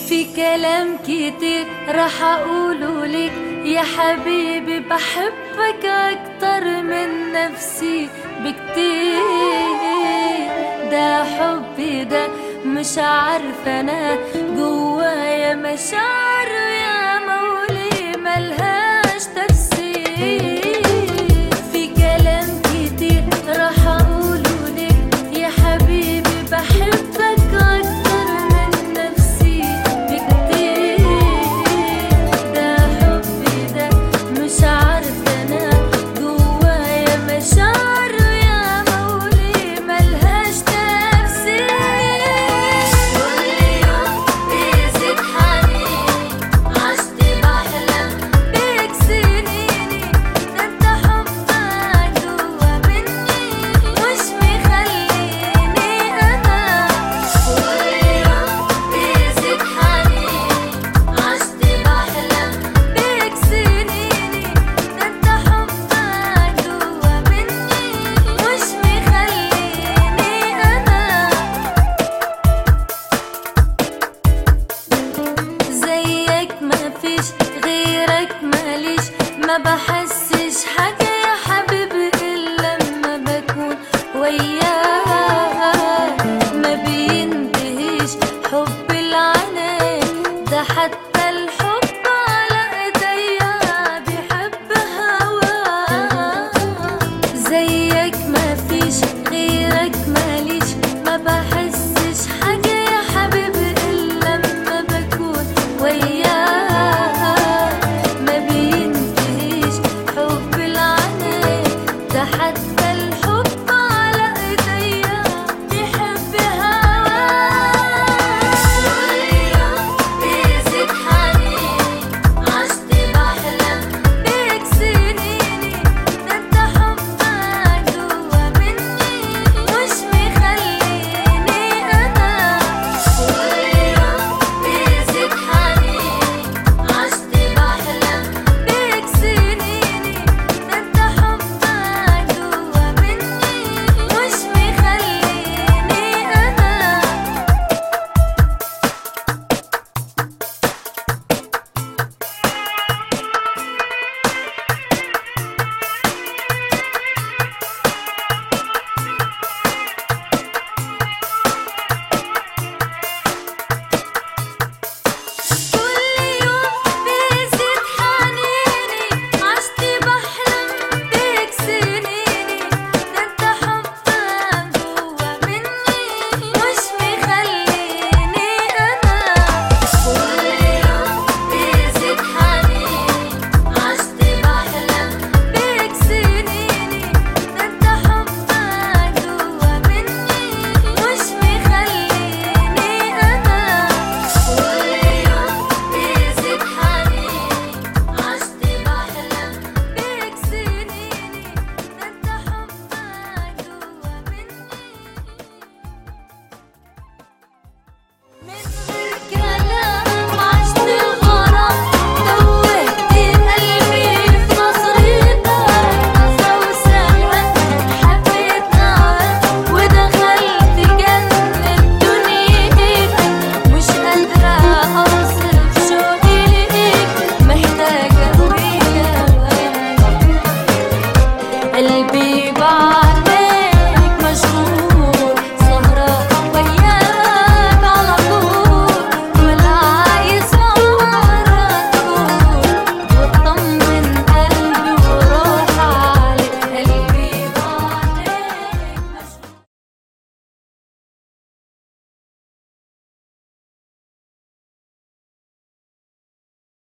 في كلام كتير راح اقوله لك يا حبيبي بحبك اكتر من نفسي بكتير ده حبي ده مش عارفه انا جوايا مشاعر يا مولي ملهاش تفسير في كلام كتير راح اقوله لك يا حبيبي بحبك اكتر من نفسي بكتير ده حبي ده مش عارفه انا جوايا مشاعر يا مولي ملهاش تفسير كل يوم بيزيد حنيني عشت بحلم بيك سنيني ده انت حبك جوا مني مش مخليني انا كل يوم بيزيد حنيني عشت بحلم بيك سنيني ده انت حبك جوا مني مش مخليني انا زيك مفيش غيرك ماليش ما بحسش حاجة يا حبيبي إلا لما بكون وياك ما بينتهيش حب العناك ده حتى الحب على ايديا بيحب هواك زيك مفيش غيرك ماليش ما بحسش حاجة يا حبيبي إلا لما بكون وياك ما بينتهيش حب العناك ده حتى